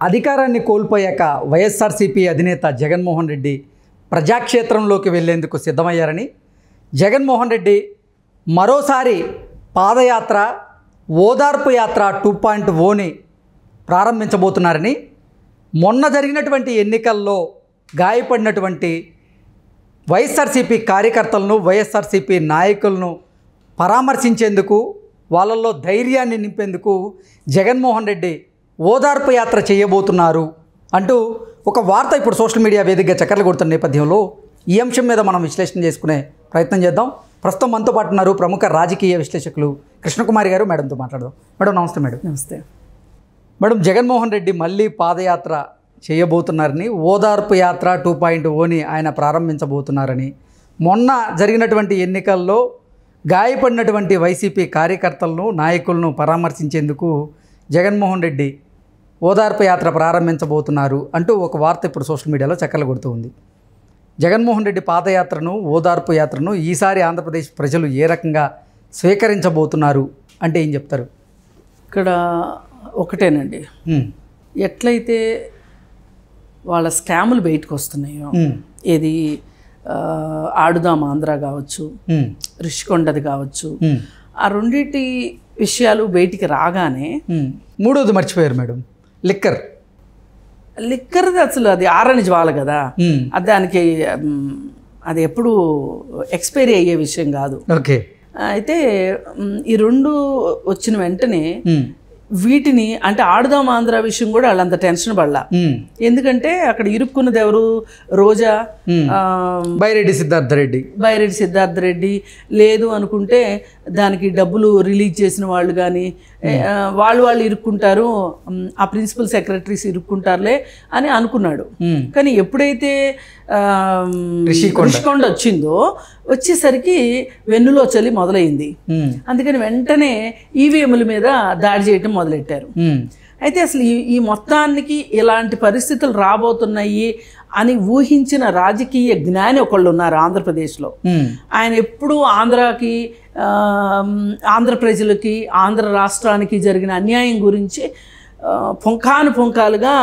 అధికారాన్ని కోల్పోయాక వైఎస్ఆర్సీపీ అధినేత జగన్మోహన్ రెడ్డి ప్రజాక్షేత్రంలోకి వెళ్లేందుకు సిద్ధమయ్యారని జగన్మోహన్ రెడ్డి మరోసారి పాదయాత్ర ఓదార్పు యాత్ర టూ పాయింట్ ఓని ప్రారంభించబోతున్నారని మొన్న జరిగినటువంటి ఎన్నికల్లో గాయపడినటువంటి వైఎస్ఆర్సీపీ కార్యకర్తలను వైఎస్ఆర్సీపీ నాయకులను పరామర్శించేందుకు వాళ్ళల్లో ధైర్యాన్ని నింపేందుకు జగన్మోహన్ రెడ్డి ఓదార్పు యాత్ర చేయబోతున్నారు అంటూ ఒక వార్త ఇప్పుడు సోషల్ మీడియా వేదికగా చక్కర్లు కొడుతున్న నేపథ్యంలో ఈ అంశం మీద మనం విశ్లేషణ చేసుకునే ప్రయత్నం చేద్దాం ప్రస్తుతం మనతో పాటు ఉన్నారు ప్రముఖ రాజకీయ విశ్లేషకులు కృష్ణకుమారి గారు మేడంతో మాట్లాడదాం మేడం నమస్తే మేడం నమస్తే మేడం జగన్మోహన్ రెడ్డి మళ్ళీ పాదయాత్ర చేయబోతున్నారని ఓదార్పు యాత్ర టూ పాయింట్ ఓని ఆయన ప్రారంభించబోతున్నారని మొన్న జరిగినటువంటి ఎన్నికల్లో గాయపడినటువంటి వైసీపీ కార్యకర్తలను నాయకులను పరామర్శించేందుకు జగన్మోహన్ రెడ్డి ఓదార్పు యాత్ర ప్రారంభించబోతున్నారు అంటూ ఒక వార్త ఇప్పుడు సోషల్ మీడియాలో చక్కర్లు కొడుతూ ఉంది జగన్మోహన్ రెడ్డి పాదయాత్రను ఓదార్పు యాత్రను ఈసారి ఆంధ్రప్రదేశ్ ప్రజలు ఏ రకంగా స్వీకరించబోతున్నారు అంటే ఏం చెప్తారు ఇక్కడ ఒకటేనండి ఉమ్, ఎట్లయితే వాళ్ళ స్కాములు బయటకు వస్తున్నాయో ఉమ్, ఏది ఆ, ఆడుదాం ఆంధ్ర కావచ్చు ఉమ్, రిషికొండది కావచ్చు ఉమ్. ఆ రెండింటి విషయాలు బయటికి రాగానే మ్మ్. మూడోది మర్చిపోయారు మేడం లిక్కర్ లిక్కర్ది అసలు అది ఆరని జ్వాల కదా మ్మ్. అది దానికి మ్, అది ఎప్పుడు ఎక్స్పైరీ అయ్యే విషయం కాదు ఓకే అయితే మ్, ఈ రెండు వచ్చిన వెంటనే మ్మ్. వీటిని అంటే ఆడుదాం ఆంధ్ర విషయం కూడా వాళ్ళంత టెన్షన్ పడలా మ్మ్. ఎందుకంటే అక్కడ ఇరుక్కున్నది ఎవరు రోజా మ్మ్. ఆ, బైరెడ్డి సిద్ధార్థ రెడ్డి బైరెడ్డి సిద్ధార్థ రెడ్డి లేదు అనుకుంటే దానికి డబ్బులు రిలీజ్ చేసిన వాళ్ళు కానీ వాళ్ళు వాళ్ళు ఇరుక్కుంటారు మ్, ఆ ప్రిన్సిపల్ సెక్రటరీస్ ఇరుక్కుంటారులే అని అనుకున్నాడు మ్మ్. కానీ ఎప్పుడైతే ఆ, రిషికొండ. రిషికొండ వచ్చిందో వచ్చేసరికి వెన్నులో చలి మొదలైంది మ్మ్. అందుకని వెంటనే ఈవీఎంల మీద దాడి చేయటం మొదలెట్టారు మ్మ్. అయితే అసలు ఈ ఈ మొత్తానికి ఇలాంటి పరిస్థితులు రాబోతున్నాయి అని ఊహించిన రాజకీయ జ్ఞాని ఒకళ్ళు ఉన్నారు ఆంధ్రప్రదేశ్లో మ్మ్. ఆయన ఎప్పుడూ ఆంధ్రాకి ఆ, ఆంధ్ర ప్రజలకి ఆంధ్ర రాష్ట్రానికి జరిగిన అన్యాయం గురించి ఆ, పుంఖాను పుంఖాలుగా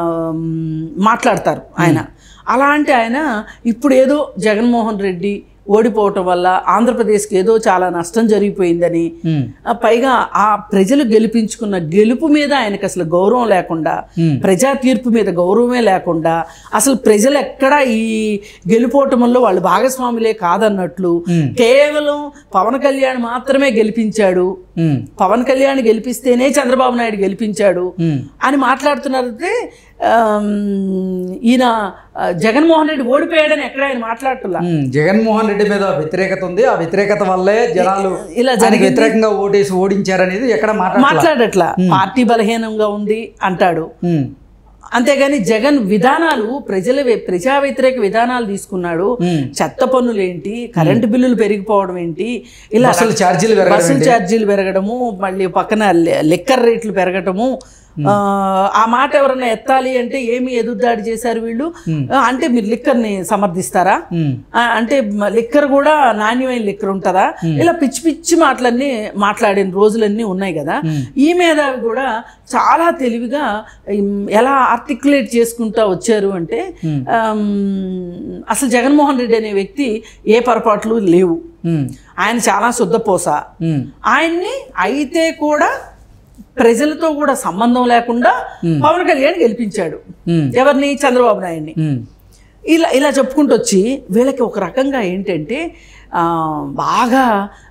మ్, మాట్లాడతారు ఆయన అలాంటి ఆయన ఇప్పుడు ఏదో జగన్మోహన్ రెడ్డి ఓడిపోవటం వల్ల ఆంధ్రప్రదేశ్కి ఏదో చాలా నష్టం జరిగిపోయిందని మ్మ్. ఆ పైగా ఆ ప్రజలు గెలిపించుకున్న గెలుపు మీద ఆయనకు అసలు గౌరవం లేకుండా ప్రజా తీర్పు మీద గౌరవమే లేకుండా అసలు ప్రజలు ఎక్కడ ఈ గెలుపోవటంలో వాళ్ళు భాగస్వాములే కాదన్నట్లు కేవలం పవన్ కళ్యాణ్ మాత్రమే గెలిపించాడు మ్మ్. పవన్ కళ్యాణ్ గెలిపిస్తేనే చంద్రబాబు నాయుడు గెలిపించాడు మ్మ్. అని మాట్లాడుతున్నారంటే ఆమ్, ఈయన ఆ, జగన్మోహన్ రెడ్డి ఓడిపోయాడని ఎక్కడ ఆయన మాట్లాడుతున్నా మ్మ్. జగన్మోహన్ రెడ్డి మీద వ్యతిరేకత ఉంది ఆ వ్యతిరేకత వల్లే జనాలు ఇలా ఆయనకి వ్యతిరేకంగా ఓటేసి ఓడించారనేది ఎక్కడ మాట్లాడారు మాట్లాడట్లా పార్టీ బలహీనంగా ఉంది అంటాడు అంతేగాని జగన్ విధానాలు ప్రజల వ్య- ప్రజా వ్యతిరేక విధానాలు తీసుకున్నాడు చెత్త పన్నులు ఏంటి కరెంటు బిల్లులు పెరిగిపోవడం ఏంటి ఇలా అసలు ఛార్జీలు పెరగడం బస్సుల ఛార్జీలు పెరగడము మళ్ళీ పక్కన లె- లిక్కర్ రేట్లు పెరగటము ఆ, ఆ మాట ఎవరన్నా ఎత్తాలి అంటే ఏమి ఎదురుదాడి చేశారు వీళ్ళు ఆ, అంటే మీరు లిక్కర్ని సమర్థిస్తారా మ్మ్. ఆ, అంటే మ- లిక్కర్ కూడా నాణ్యమైన లిక్కర్ ఉంటుందా ఇలా పిచ్చి పిచ్చి మాటలన్నీ మాట్లాడిన రోజులన్నీ ఉన్నాయి కదా ఈ మేధావి కూడా చాలా తెలివిగా ఉమ్, ఎలా ఆర్టికులేట్ చేసుకుంటా వచ్చారు అంటే ఆమ్, అసలు జగన్మోహన్ రెడ్డి అనే వ్యక్తి ఏ పొరపాట్లు లేవు మ్మ్. ఆయన చాలా శుద్ధపోస మ్మ్. ఆయన్ని అయితే కూడా ప్రజలతో కూడా సంబంధం లేకుండా పవన్ కళ్యాణ్ గెలిపించాడు మ్మ్. ఎవరిని చంద్రబాబు నాయుడిని మ్మ్. ఇలా ఇలా చెప్పుకుంటూ వచ్చి వీళ్ళకి ఒక రకంగా ఏంటంటే ఆ, బాగా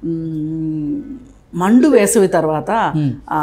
మ్, మండు వేసవి తర్వాత ఆ,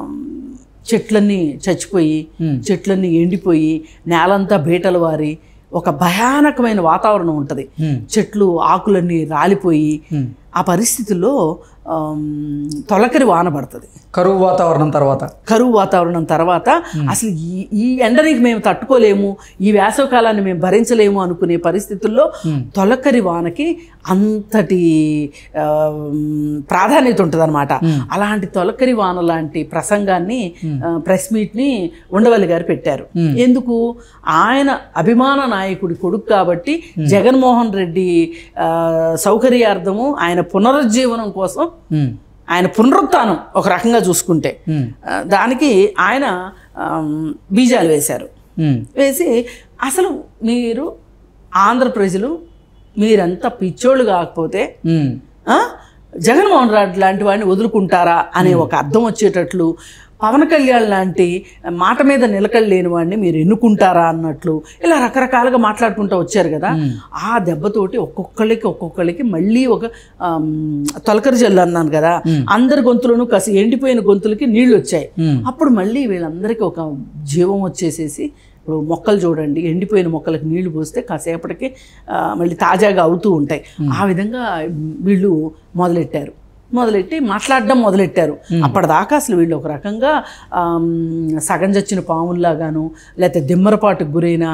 చెట్లన్నీ చచ్చిపోయి చెట్లన్నీ ఎండిపోయి నేలంతా బీటలు వారి ఒక భయానకమైన వాతావరణం ఉంటుంది చెట్లు ఆకులన్నీ రాలిపోయి ఆ పరిస్థితుల్లో ఆమ్, తొలకరి వాన పడుతుంది కరువు వాతావరణం తర్వాత కరువు వాతావరణం తర్వాత అసలు ఈ ఈ ఎండనికి మేము తట్టుకోలేము ఈ వేసవి కాలాన్ని మేము భరించలేము అనుకునే పరిస్థితుల్లో తొలకరి వానకి అంతటి ఆ, ప్రాధాన్యత ఉంటుంది అనమాట అలాంటి తొలకరి వాన లాంటి ప్రసంగాన్ని ప్రెస్ మీట్ని ఉండవల్లి గారు పెట్టారు ఎందుకు ఆయన అభిమాన నాయకుడి కొడుకు కాబట్టి జగన్మోహన్ రెడ్డి ఆ, సౌకర్యార్థము ఆయన పునరుజ్జీవనం కోసం మ్మ్. ఆయన పునరుత్థానం ఒక రకంగా చూసుకుంటే ఆ, దానికి ఆయన ఆమ్, బీజాలు వేశారు ఉమ్, వేసి అసలు మీరు ఆంధ్ర ప్రజలు మీరంతా పిచ్చోళ్ళు కాకపోతే ఉమ్, ఆ? జగన్మోహన్ రెడ్డి లాంటి వాడిని వదులుకుంటారా అనే ఒక అర్థం వచ్చేటట్లు పవన్ కళ్యాణ్ లాంటి మాట మీద నిలకడ లేని వాడిని మీరు ఎన్నుకుంటారా అన్నట్లు ఇలా రకరకాలుగా మాట్లాడుకుంటూ వచ్చారు కదా ఆ దెబ్బతోటి ఒక్కొక్కళ్ళకి ఒక్కొక్కళ్ళకి మళ్ళీ ఒక ఆమ్, తొలకరి జల్లు అన్నాను కదా అందరి గొంతులను కసి ఎండిపోయిన గొంతులకి నీళ్లు వచ్చాయి ఉమ్, అప్పుడు మళ్ళీ వీళ్ళందరికీ ఒక జీవం వచ్చేసేసి ఇప్పుడు మొక్కలు చూడండి ఎండిపోయిన మొక్కలకు నీళ్లు పోస్తే కాసేపటికి ఆ, మళ్ళీ తాజాగా అవుతూ ఉంటాయి ఆ విధంగా వీళ్ళు మొదలెట్టారు మొదలెట్టి మాట్లాడడం మొదలెట్టారు అప్పటిదాకా అసలు వీళ్ళు ఒక రకంగా ఆమ్, సగం చచ్చిన పాముల్లాగాను లేకపోతే దిమ్మరపాటుకు గురైన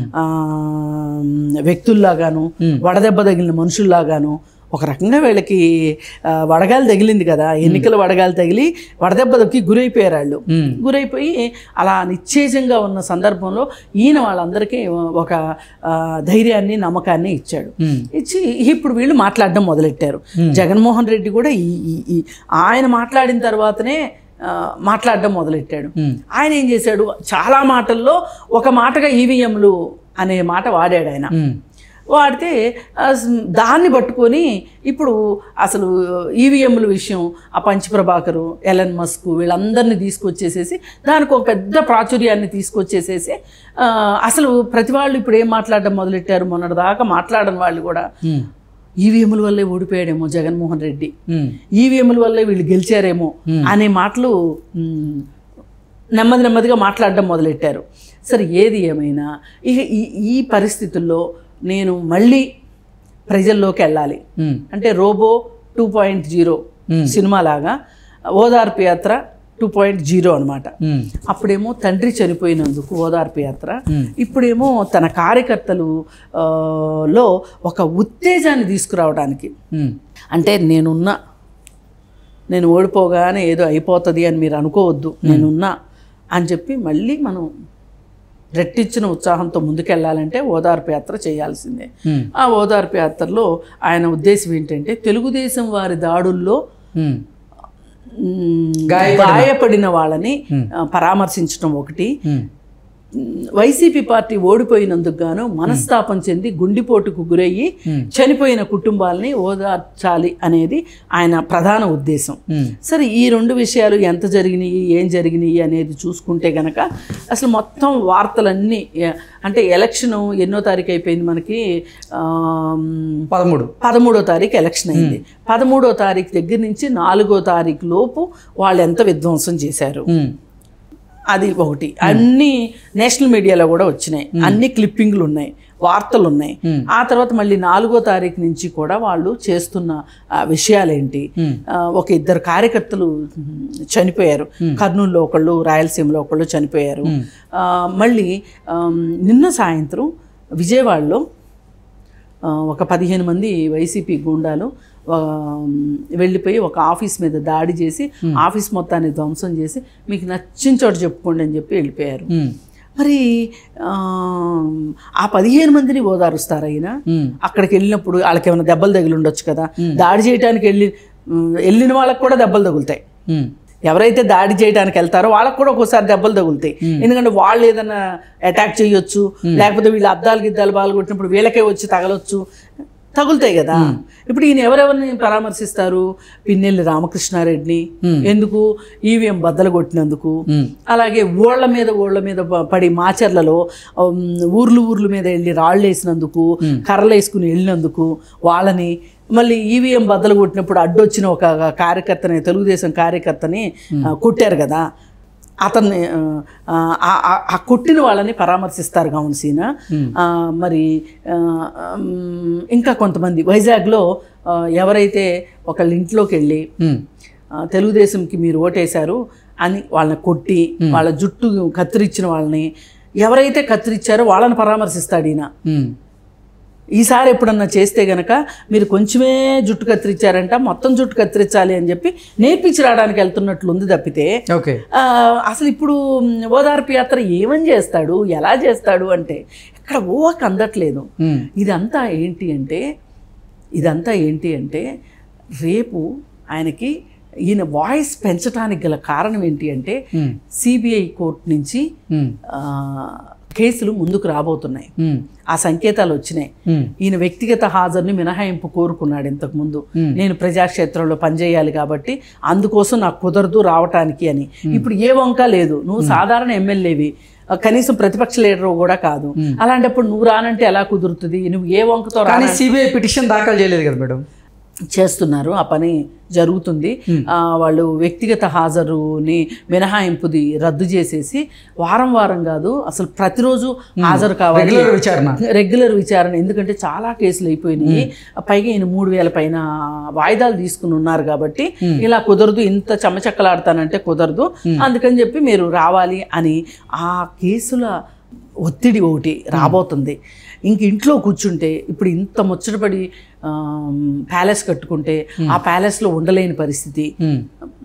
ఆమ్, వ్యక్తుల్లాగాను వడదెబ్బ తగిలిన మనుషుల్లాగాను ఒక రకంగా వీళ్ళకి ఆ, వడగాలి తగిలింది కదా ఎన్నికల వడగాలి తగిలి వడదెబ్బకి గురైపోయారు వాళ్ళు ఉమ్, గురైపోయి అలా నిశ్చేజంగా ఉన్న సందర్భంలో ఈయన వాళ్ళందరికీ ఒక ఆ, ధైర్యాన్ని నమ్మకాన్ని ఇచ్చాడు ఉమ్, ఇచ్చి ఇప్పుడు వీళ్ళు మాట్లాడడం మొదలెట్టారు జగన్మోహన్ రెడ్డి కూడా ఈ ఈ- ఈ ఆయన మాట్లాడిన తర్వాతనే ఆ, మాట్లాడడం మొదలెట్టాడు ఉమ్, ఆయన ఏం చేశాడు చాలా మాటల్లో ఒక మాటగా ఈవీఎంలు అనే మాట వాడాడు ఆయన ఉమ్, వాడితే ఆ, స్- దాన్ని పట్టుకొని ఇప్పుడు అసలు ఈవీఎంల విషయం ఆ పంచప్రభాకరు ఎలన్ మస్క్ వీళ్ళందరినీ తీసుకొచ్చేసేసి దానికి ఒక పెద్ద ప్రాచుర్యాన్ని తీసుకొచ్చేసేసి ఆ, అసలు ప్రతి వాళ్ళు ఇప్పుడు ఏం మాట్లాడడం మొదలెట్టారు మొన్నటిదాకా మాట్లాడని వాళ్ళు కూడా ఉమ్, ఈవీఎంల వల్లే ఓడిపోయాడేమో జగన్మోహన్ రెడ్డి ఉమ్, ఈవీఎంల వల్లే వీళ్ళు గెలిచారేమో అనే మాటలు మ్, నెమ్మది నెమ్మదిగా మాట్లాడడం మొదలెట్టారు సరే ఏది ఏమైనా ఇక ఈ ఈ పరిస్థితుల్లో నేను మళ్ళీ ప్రజల్లోకి వెళ్ళాలి ఉమ్, అంటే రోబో టూ పాయింట్ జీరో సినిమా లాగా ఓదార్పు యాత్ర టూ పాయింట్ జీరో అనమాట ఉమ్, అప్పుడేమో తండ్రి చనిపోయినందుకు ఓదార్పు యాత్ర Hmm. ఇప్పుడేమో తన కార్యకర్తలు ఆ, లో ఒక ఉత్తేజాన్ని తీసుకురావడానికి ఉమ్, అంటే నేనున్నా నేను ఓడిపోగానే ఏదో అయిపోతుంది అని మీరు అనుకోవద్దు నేనున్నా అని చెప్పి మళ్ళీ మనం రెట్టించిన ఉత్సాహంతో ముందుకెళ్ళాలంటే ఓదార్పు యాత్ర చేయాల్సిందే ఉమ్, ఆ ఓదార్పు యాత్రలో ఆయన ఉద్దేశం ఏంటంటే తెలుగుదేశం వారి దాడుల్లో ఉమ్, మ్, గాయపడిన- గాయపడిన వాళ్ళని ఆ, పరామర్శించడం ఒకటి ఉమ్, వైసీపీ పార్టీ ఓడిపోయినందుకు గాను మనస్తాపం చెంది గుండిపోటుకు గురయ్యి చనిపోయిన కుటుంబాలని ఓదార్చాలి అనేది ఆయన ప్రధాన ఉద్దేశం ఉమ్, సరే ఈ రెండు విషయాలు ఎంత జరిగినాయి ఏం జరిగినాయి అనేది చూసుకుంటే గనక అసలు మొత్తం వార్తలన్నీ ఏ- అంటే ఎలక్షన్ ఎన్నో తారీఖు అయిపోయింది మనకి ఆమ్, పదమూడు పదమూడో తారీఖు ఎలక్షన్ అయింది పదమూడో తారీఖు దగ్గర నుంచి నాలుగో తారీఖు లోపు వాళ్ళు ఎంత విధ్వంసం చేశారు ఉమ్, అది ఒకటి అన్ని నేషనల్ మీడియాలో కూడా వచ్చినాయి అన్ని క్లిప్పింగ్లు ఉన్నాయి వార్తలు ఉన్నాయి ఆ తర్వాత మళ్ళీ నాలుగో తారీఖు నుంచి కూడా వాళ్ళు చేస్తున్న ఆ, విషయాలేంటి ఆ, ఒక ఇద్దరు కార్యకర్తలు ఉమ్, చనిపోయారు కర్నూలులో ఒకళ్ళు రాయలసీమలో ఒకళ్ళు చనిపోయారు ఆ, మళ్ళీ ఆమ్, నిన్న సాయంత్రం విజయవాడలో ఆ, ఒక పదిహేను మంది వైసీపీ గూండాలు ఆ, వెళ్ళిపోయి ఒక ఆఫీస్ మీద దాడి చేసి ఆఫీస్ మొత్తాన్ని ధ్వంసం చేసి మీకు నచ్చిన చోట చెప్పుకోండి అని చెప్పి వెళ్ళిపోయారు ఉమ్, మరి ఆ, ఆ పదిహేను మందిని ఓదారుస్తారు ఆయన ఉమ్, అక్కడికి వెళ్ళినప్పుడు వాళ్ళకి ఏమైనా దెబ్బలు తగిలి ఉండొచ్చు కదా దాడి చేయడానికి వెళ్ళి ఉమ్, వెళ్ళిన వాళ్ళకి కూడా దెబ్బలు తగులుతాయి ఉమ్, ఎవరైతే దాడి చేయడానికి వెళ్తారో వాళ్ళకు కూడా ఒక్కోసారి దెబ్బలు తగులుతాయి ఎందుకంటే వాళ్ళు ఏదైనా అటాక్ చేయొచ్చు లేకపోతే వీళ్ళు అద్దాలు గిద్దాలు బాగా కొట్టినప్పుడు వీళ్ళకే వచ్చి తగలొచ్చు తగులుతాయి కదా ఇప్పుడు ఈయన ఎవరెవరిని పరామర్శిస్తారు పిన్నెల్లి రామకృష్ణారెడ్డిని ఎందుకు ఈవీఎం బద్దలు కొట్టినందుకు ఉమ్, అలాగే ఓళ్ళ మీద ఓళ్ళ మీద ప- పడి మాచర్లలో ఉమ్, ఊర్లు ఊర్లు మీద వెళ్ళి రాళ్ళు వేసినందుకు కర్రలు వేసుకుని వెళ్ళినందుకు వాళ్ళని మళ్ళీ ఈవీఎం బద్దలు కొట్టినప్పుడు అడ్డొచ్చిన ఒక కార్యకర్తని తెలుగుదేశం కార్యకర్తని ఆ, కొట్టారు కదా అతన్ని ఆ, ఆ, ఆ- ఆ కొట్టిన వాళ్ళని పరామర్శిస్తారు గమనిసీన మరి ఆ, ఉమ్, ఇంకా కొంతమంది వైజాగ్లో ఆ, ఎవరైతే ఒకళ్ళ ఇంట్లోకి వెళ్ళి ఉమ్, ఆ, తెలుగుదేశంకి మీరు ఓటేశారు అని వాళ్ళని కొట్టి వాళ్ళ జుట్టు కత్తిరించిన వాళ్ళని ఎవరైతే కత్తిరించారో వాళ్ళని పరామర్శిస్తాడు ఈయన ఉమ్, ఈసారి ఎప్పుడన్నా చేస్తే గనక మీరు కొంచెమే జుట్టు కత్తిరించారంట మొత్తం జుట్టు కత్తిరించాలి అని చెప్పి నేర్పించి రావడానికి వెళ్తున్నట్లు ఉంది తప్పితే ఓకే ఆ, అసలు ఇప్పుడు మ్, ఓదార్పు యాత్ర ఏమని చేస్తాడు ఎలా చేస్తాడు అంటే ఇక్కడ ఓక అందట్లేదు ఉమ్, ఇదంతా ఏంటి అంటే ఇదంతా ఏంటి అంటే రేపు ఆయనకి ఈయన వాయిస్ పెంచడానికి గల కారణం ఏంటి అంటే ఉమ్, సిబిఐ కోర్టు నుంచి ఉమ్, ఆ, కేసులు ముందుకు రాబోతున్నాయి ఉమ్, ఆ సంకేతాలు వచ్చినాయి ఉమ్, ఈయన వ్యక్తిగత హాజరుని మినహాయింపు కోరుకున్నాడు ఇంతకుముందు Hmm. నేను ప్రజాక్షేత్రంలో పనిచేయాలి కాబట్టి అందుకోసం నాకు కుదరదు రావటానికి అని ఇప్పుడు ఏ వంక లేదు నువ్వు సాధారణ ఎమ్మెల్యేవి ఆ, కనీసం ప్రతిపక్ష లీడర్ కూడా కాదు అలాంటప్పుడు నువ్వు రానంటే ఎలా కుదురుతుంది నువ్వు ఏ వంకతో రా కానీ సిబిఐ పిటిషన్ దాఖలు చేయలేదు కదా మేడం చేస్తున్నారు ఆ పని జరుగుతుంది ఆ, వాళ్ళు వ్యక్తిగత హాజరుని మినహాయింపుది రద్దు చేసేసి వారం వారం కాదు అసలు ప్రతిరోజు హాజరు కావాలి రెగ్యులర్ విచారణ రెగ్యులర్ విచారణ ఎందుకంటే చాలా కేసులు అయిపోయినాయి పైగా ఈయన మూడు వేల పైన వాయిదాలు తీసుకుని ఉన్నారు కాబట్టి ఇలా కుదరదు ఇంత చెమ్మచక్కలాడతానంటే కుదరదు అందుకని చెప్పి మీరు రావాలి అని ఆ కేసుల ఒత్తిడి ఒకటి రాబోతుంది ఇంక ఇంట్లో కూర్చుంటే ఇప్పుడు ఇంత ముచ్చటపడి ప్యాలెస్ కట్టుకుంటే ఆ ప్యాలెస్లో ఉండలేని పరిస్థితి ఉమ్,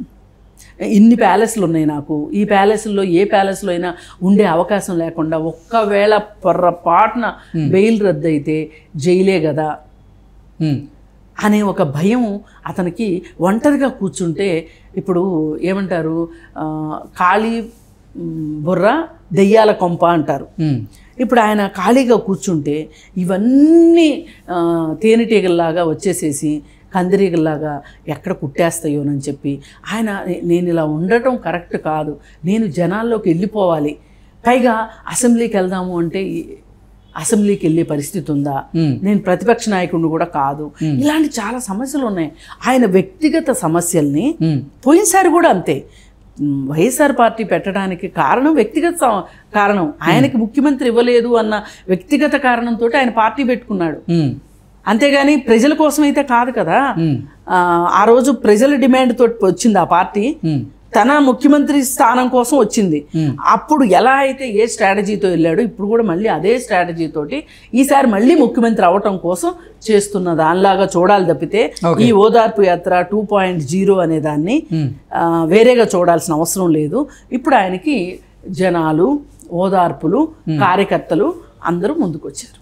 ఇన్ని ప్యాలెస్లు ఉన్నాయి నాకు ఈ ప్యాలెస్లో ఏ ప్యాలెస్లో అయినా ఉండే అవకాశం లేకుండా ఒక్కవేళ పొర్రపాటున బెయిల్ రద్దు అయితే జైలే కదా ఉమ్, అనే ఒక భయం అతనికి ఒంటరిగా కూర్చుంటే ఇప్పుడు ఏమంటారు ఆ, ఖాళీ మ్, బుర్ర దెయ్యాల కొంప అంటారు ఉమ్, ఇప్పుడు ఆయన ఖాళీగా కూర్చుంటే ఇవన్నీ ఆ, తేనెటీగల్లాగా వచ్చేసేసి కందిరీగల్లాగా ఎక్కడ కుట్టేస్తాయోనని చెప్పి ఆయన "నే- నేను ఇలా ఉండటం కరెక్ట్ కాదు నేను జనాల్లోకి వెళ్ళిపోవాలి పైగా అసెంబ్లీకి వెళ్దాము అంటే ఈ అసెంబ్లీకి వెళ్ళే పరిస్థితి ఉందా ఉమ్, నేను ప్రతిపక్ష నాయకుడిని కూడా కాదు ఇలాంటి చాలా సమస్యలు ఉన్నాయి ఆయన వ్యక్తిగత సమస్యల్ని ఉమ్, పోయినసారి కూడా అంతే ఉమ్, వైఎస్ఆర్ పార్టీ పెట్టడానికి కారణం వ్యక్తిగత స- కారణం ఆయనకి ముఖ్యమంత్రి ఇవ్వలేదు అన్న వ్యక్తిగత కారణంతో ఆయన పార్టీ పెట్టుకున్నాడు ఉమ్, అంతేగాని ప్రజల కోసం అయితే కాదు కదా ఉమ్, ఆ, ఆ రోజు ప్రజల డిమాండ్ తోటి వచ్చింది ఆ పార్టీ ఉమ్, తన ముఖ్యమంత్రి స్థానం కోసం వచ్చింది Hmm. అప్పుడు ఎలా అయితే ఏ స్ట్రాటజీతో వెళ్ళాడో ఇప్పుడు కూడా మళ్ళీ అదే స్ట్రాటజీ తోటి ఈసారి మళ్ళీ ముఖ్యమంత్రి అవటం కోసం చేస్తున్న దానిలాగా చూడాలి తప్పితే Okay. ఈ ఓదార్పు యాత్ర టూ పాయింట్ జీరో అనే దాన్ని ఉమ్. ఆ, వేరేగా చూడాల్సిన అవసరం లేదు ఇప్పుడు ఆయనకి జనాలు ఓదార్పులు కార్యకర్తలు అందరూ ముందుకొచ్చారు